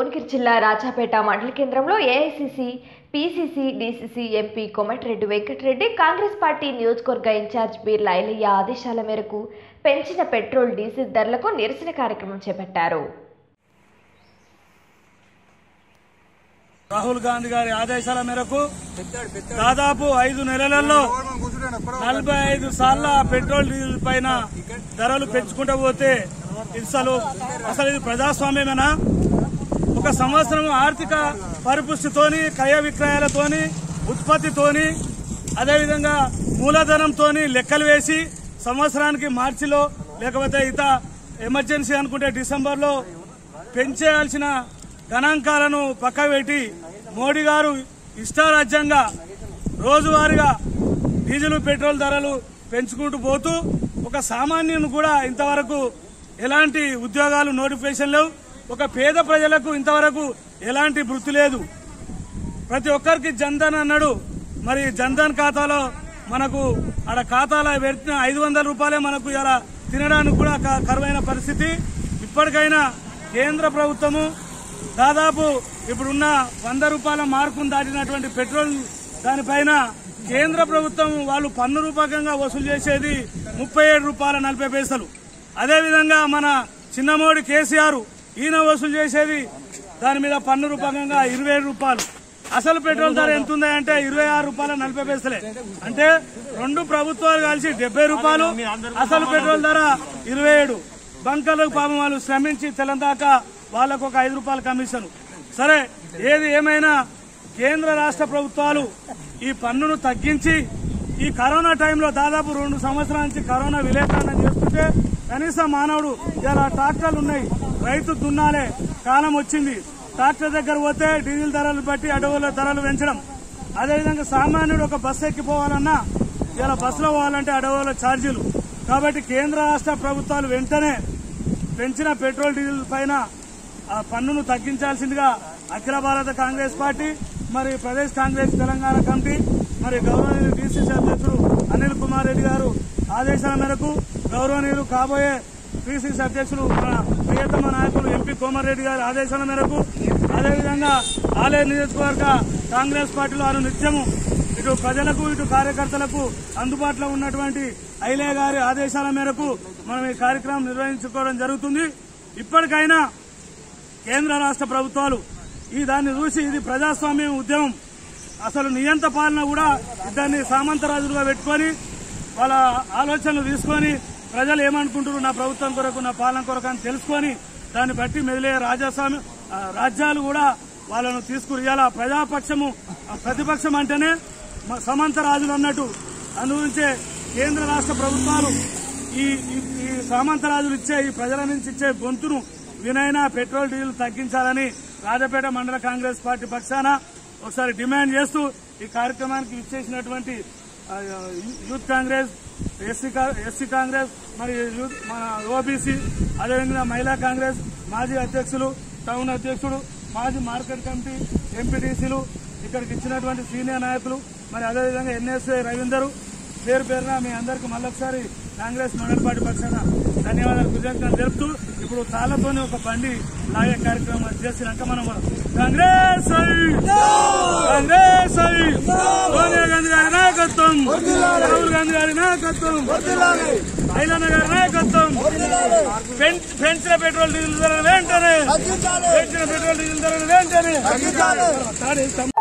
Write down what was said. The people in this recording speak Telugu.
భువనగిరి జిల్లా రాజాపేట మండల కేంద్రంలో AICC PCC DCC MP Komatireddy Venkatreddy Congress party నియోజకవర్గ ఇన్ఛార్జ్ బీర్ల ఐలయ్య ఆదేశాల మేరకు పెంచిన పెట్రోల్ డీజిల్ ధరలకు నిరసన కార్యక్రమం చేపట్టారు రాహుల్ గాంధీ గారి ఆదేశాల మేరకు దాదాపు ఐదు నెలలలో నలభై ఐదు సార్ల పెట్రోల్ డీజిల్ పైన ధరలు పెంచుకుంటూ పోతే అసలు అసలు ఇది ప్రజాస్వామ్యమేనా ఒక సంవత్సరం ఆర్థిక పరిపుష్టితోని క్రయ విక్రయాలతోని ఉత్పత్తితోని అదేవిధంగా మూలధనంతోని లెక్కలు వేసి సంవత్సరానికి మార్చిలో లేకపోతే ఇత ఎమర్జెన్సీ అనుకుంటే డిసెంబర్లో పెంచేయాల్సిన గణాంకాలను పక్కబెట్టి మోడీ గారు ఇష్టారాజ్యంగా రోజువారీగా డీజిల్ పెట్రోల్ ధరలు పెంచుకుంటూ పోతూ ఒక సామాన్యుని కూడా ఇంతవరకు ఎలాంటి ఉద్యోగాలు నోటిఫికేషన్ లేవు ఒక పేద ప్రజలకు ఇంతవరకు ఎలాంటి వృత్తి లేదు ప్రతి ఒక్కరికి జన్ధన్ అన్నాడు మరి జన్ధన్ ఖాతాలో మనకు ఆడ ఖాతాలో పెట్టిన ఐదు వందల రూపాయలే మనకు ఇలా తినడానికి కూడా క- కరువైన పరిస్థితి ఇప్పటికైనా కేంద్ర ప్రభుత్వము దాదాపు ఇప్పుడున్న వంద రూపాయల మార్కును దాటినటువంటి పెట్రోల్ దానిపైన కేంద్ర ప్రభుత్వం వాళ్ళు పన్ను రూపకంగా వసూలు చేసేది ముప్పై ఏడు రూపాయల నలభై పైసలు అదేవిధంగా మన చిన్నమోడి కేసీఆర్ ఈయన వసూలు చేసేది దాని మీద పన్ను రూపకంగా ఇరవై ఏడు రూపాయలు అసలు పెట్రోల్ ధర ఎంత ఉంది అంటే ఇరవై ఆరు రూపాయల నలభై పైసలే అంటే రెండు ప్రభుత్వాలు కలిసి డెబ్బై రూపాయలు అసలు పెట్రోల్ ధర ఇరవై ఏడు బంకలకు పాపం వాళ్ళు శ్రమించి తెలంగాక వాళ్ళకు ఒక ఐదు రూపాయల కమిషన్ సరే ఏది ఏమైనా కేంద్ర రాష్ట్ర ప్రభుత్వాలు ఈ పన్నును తగ్గించి ఈ కరోనా టైంలో దాదాపు రెండు సంవత్సరాల నుంచి కరోనా విలేకరణ చేస్తుంటే కనీసం మానవుడు ఇలా ట్రాక్టర్లు ఉన్నాయి రైతు దున్నాలే కాలం వచ్చింది ట్రాక్టర్ దగ్గర పోతే డీజిల్ ధరలు బట్టి అడవుల ధరలు పెంచడం అదేవిధంగా సామాన్యుడు ఒక బస్సు ఎక్కిపోవాలన్నా ఇలా బస్సులో పోవాలంటే అడవుల ఛార్జీలు కాబట్టి కేంద్ర రాష్ట్ర ప్రభుత్వాలు వెంటనే పెంచిన పెట్రోల్ డీజిల్ పైన ఆ పన్నును తగ్గించాల్సిందిగా అఖిల భారత కాంగ్రెస్ పార్టీ మరి ప్రదేశ్ కాంగ్రెస్ తెలంగాణ కమిటీ మరి గౌరవనీయులు డీసీసీ అధ్యక్షుడు అనిల్ కుమార్ రెడ్డి గారు ఆదేశాల మేరకు గౌరవనీయులు కాబోయే పిసిసి అధ్యక్షులు మన ప్రియతమ నాయకులు ఎంపీ కోమారెడ్డి గారి ఆదేశాల మేరకు అదేవిధంగా ఆలయ నియోజకవర్గ కాంగ్రెస్ పార్టీలో వారు నిత్యము ఇటు ప్రజలకు ఇటు కార్యకర్తలకు అందుబాటులో ఉన్నటువంటి ఐలే గారి ఆదేశాల మేరకు మనం ఈ కార్యక్రమం నిర్వహించుకోవడం జరుగుతుంది ఇప్పటికైనా కేంద్ర రాష్ట్ర ప్రభుత్వాలు ఈ దాన్ని చూసి ఇది ప్రజాస్వామ్యం ఉద్యమం అసలు నియంత పాలన కూడా దాన్ని సామంతరాజులుగా పెట్టుకొని వాళ్ళ ఆలోచనలు తీసుకొని ప్రజలు ఏమనుకుంటారు నా ప్రభుత్వం కొరకు నా పాలన కొరకు అని తెలుసుకొని దాన్ని బట్టి మెదిలే రాజస్వామ్య ఆ, రాజ్యాలు కూడా వాళ్ళను తీసుకుని ఇవాళ ప్రజాపక్షము ఆ, ప్రతిపక్షం అంటేనే మ- సమంత రాజులు అన్నట్టు అందుగురించే కేంద్ర రాష్ట్ర ప్రభుత్వాలు ఈ ఈ- ఈ సామంత రాజులు ఇచ్చే ఈ ప్రజల నుంచి ఇచ్చే గొంతును వినైనా పెట్రోల్ డీజిల్ తగ్గించాలని రాజపేట మండల కాంగ్రెస్ పార్టీ పక్షాన ఒకసారి డిమాండ్ చేస్తూ ఈ కార్యక్రమానికి విచ్చేసినటువంటి ఆ, యూత్ కాంగ్రెస్ ఎస్సీ కా- ఎస్సీ కాంగ్రెస్ మరి యూత్ మన ఓబీసీ అదేవిధంగా మహిళా కాంగ్రెస్ మాజీ అధ్యక్షులు టౌన్ అధ్యక్షుడు మాజీ మార్కెట్ కమిటీ ఎంపీటీసీలు ఇక్కడికి ఇచ్చినటువంటి సీనియర్ నాయకులు మరి అదేవిధంగా ఎన్ఎస్ఏ రవీందరు పేరు పేరున మీ అందరికి మళ్ళొకసారి కాంగ్రెస్ మండల పార్టీ పక్షాన ధన్యవాదాలు కృతజ్ఞతలు తెలుపుతూ ఇప్పుడు తాళ్లతోనే ఒక బండి లాగే కార్యక్రమం చేసినాక మనం కాంగ్రెస్ ఐ! కాంగ్రెస్ ఐ! సోనియా గాంధీ గారి నాయకత్వం రాహుల్ గాంధీ గారి నాయకత్వం ఐలన్న గారి నాయకత్వం పెంచ్- పెంచిన పెట్రోల్ డీజిల్ ధరలు వెంటనే పెంచిన పెట్రోల్ డీజిల్ ధరలు వెంటనే తాడేస్తాం.